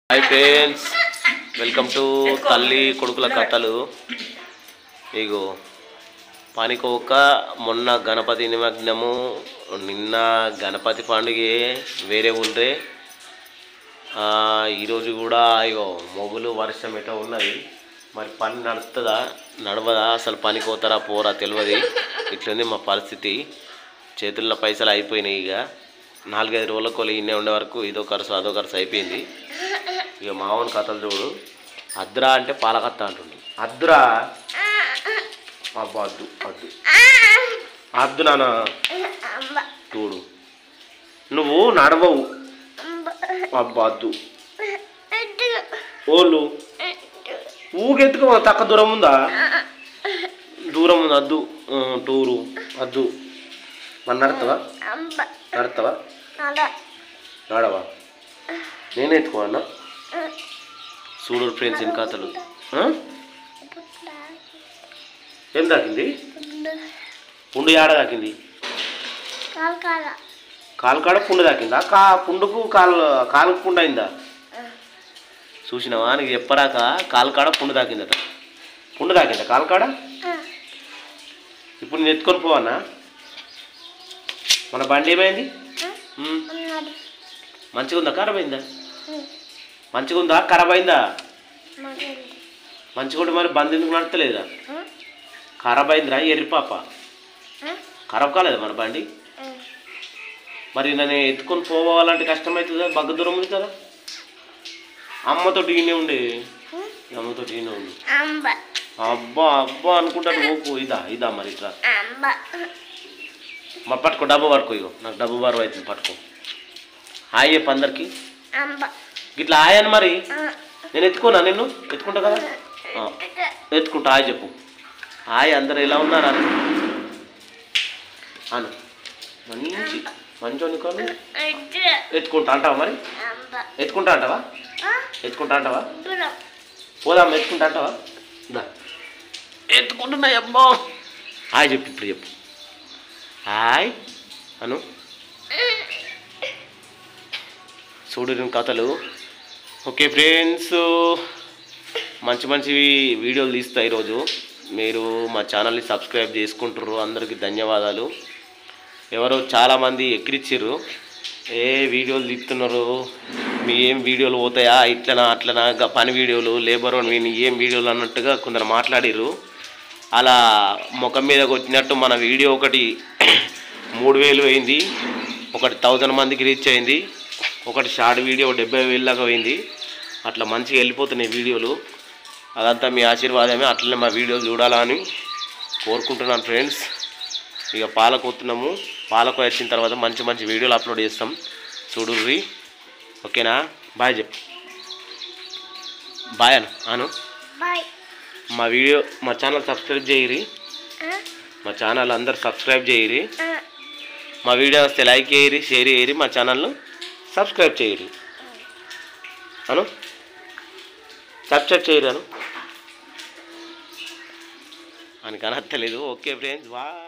Hi friends welcome to తల్లి కొడుకుల కథలు ఇగో పానికోక మొన్న గణపతి నిమగ్నము నిన్న గణపతి పండుగ వేరే ఉండే ఆ, ఈరోజు కూడా ఇగో మొగులు వర్షం ఎటో ఉన్నది మరి పని నడుస్తుందా నడవదా అసలు పని పోతారా పోరా తెలియదు ఇట్లుంది మా పరిస్థితి చేతుల్లో పైసలు అయిపోయినాయి ఇక నాలుగైదు రోజులకు ఇన్నే ఉండే వరకు ఇదో ఖర్చు అదో ఖర్చు అయిపోయింది ఇక మామూలు కథలు చూడు అద్రా అంటే పాలకత్త అంటుండు అద్రా అబ్బా అద్దు అద్దు అద్దు నాన్న చూడు నువ్వు నడవవు అబ్బా అద్దు ఓళ్ళు ఊగెత్తుకో తక్క దూరం ఉందా దూరం ఉంది అద్దు ఆ, టూరు అద్దు మన నడతావా నడతావా నడవా నేను ఎత్తుకోవన్నా చూడు ఫ్రెండ్స్ ఇన్ కథలు ఆ? ఏం దాకింది పుండు ఏడ దాకింది కాలు కాడ పుండు దాకిందా కా పుండుకు కాలు కాలుకు పుండు అయిందా చూసినావా నీకు చెప్పరాక కాలు కాడ పుండు దాకిందట పుండు దాకిందా కాలు కాడ ఇప్పుడు నేను ఎత్తుకొని పోవన్నా మన బండి ఏమైంది ఉమ్. మంచిగా ఉందా ఖరాబ్ అయిందా మంచిగా ఉందా ఖరాబ్ అయిందా మంచిగా ఉంటే మరి బంద్ ఎందుకు నడతలేదా ఖరాబ్ అయిందిరా ఎర్రి పాప ఖరాబ్ కాలేదా మన బండి మరి నన్ను ఎత్తుకొని పోవాలంటే కష్టమవుతుందా బగ్గ దూరం ఉంది కదా అమ్మతోటి ఈయనే ఉండే అమ్మతోటి ఈయనే ఉంది అబ్బా అబ్బా అనుకుంటాను ఓపు ఇదా ఇదా మరి ఇట్లా మరి పట్టుకో డబ్బు పట్టుకో ఇగో నాకు డబ్బు బరువు అవుతుంది పట్టుకో హాయ్ చెప్పు అందరికి ఇట్లా హాయ్ అని మరి నేను ఎత్తుకోనా నిన్ను ఎత్తుకుంటా కదా ఆ, ఎత్తుకుంటా హాయ్ చెప్పు హాయ్ అందరు ఎలా ఉన్నారా అను మంచి మంచి కాదు ఎత్తుకుంటా అంటావా మరి ఎత్తుకుంటా అంటావా ఎత్తుకుంటా అంటావా పోదాం ఎత్తుకుంటా అంటావా దా ఎత్తుకుంటున్నా అమ్మో హాయ్ చెప్పు ఇప్పుడు చెప్పు హాయ్ అను చూడు నేను కథలు ఓకే ఫ్రెండ్స్ మంచి మంచి వీడియోలు తీస్తా ఈరోజు మీరు మా ఛానల్ని సబ్స్క్రైబ్ చేసుకుంటారు అందరికీ ధన్యవాదాలు ఎవరో చాలామంది ఎక్కిరిచ్చిర్రు ఏ వీడియోలు తీస్తున్నారు మీ ఏం వీడియోలు పోతాయా ఇట్లనా అట్లనా గా పని వీడియోలు లేబర్ మీ ఏం వీడియోలు అన్నట్టుగా కొందరు మాట్లాడిర్రు అలా ముఖం మీద కొట్టినట్టు మన వీడియో ఒకటి మూడు వేలు అయింది ఒకటి థౌజండ్ మందికి రీచ్ అయింది ఒకటి షార్ట్ వీడియో డెబ్బై వేలు దాకా పోయింది అట్లా మంచిగా వెళ్ళిపోతున్నాయి వీడియోలు అదంతా మీ ఆశీర్వాదమే అట్లనే మా వీడియోలు చూడాలా అని కోరుకుంటున్నాను ఫ్రెండ్స్ ఇక పాలకు వస్తున్నాము పాలకు వచ్చిన తర్వాత మంచి మంచి వీడియోలు అప్లోడ్ చేస్తాం చూడుర్రి ఓకేనా బాయ్ చెప్పు బాయ్ అను అను మా వీడియో మా ఛానల్ సబ్స్క్రైబ్ చేయరి మా ఛానల్ అందరు సబ్స్క్రైబ్ చేయరి మా వీడియో వస్తే లైక్ చేయరి షేర్ చేయరి మా ఛానల్ను సబ్స్క్రైబ్ చేయరి అను సబ్స్క్రైబ్ చేయరు అను అని కనత్తలేదు ఓకే ఫ్రెండ్స్ బాయ్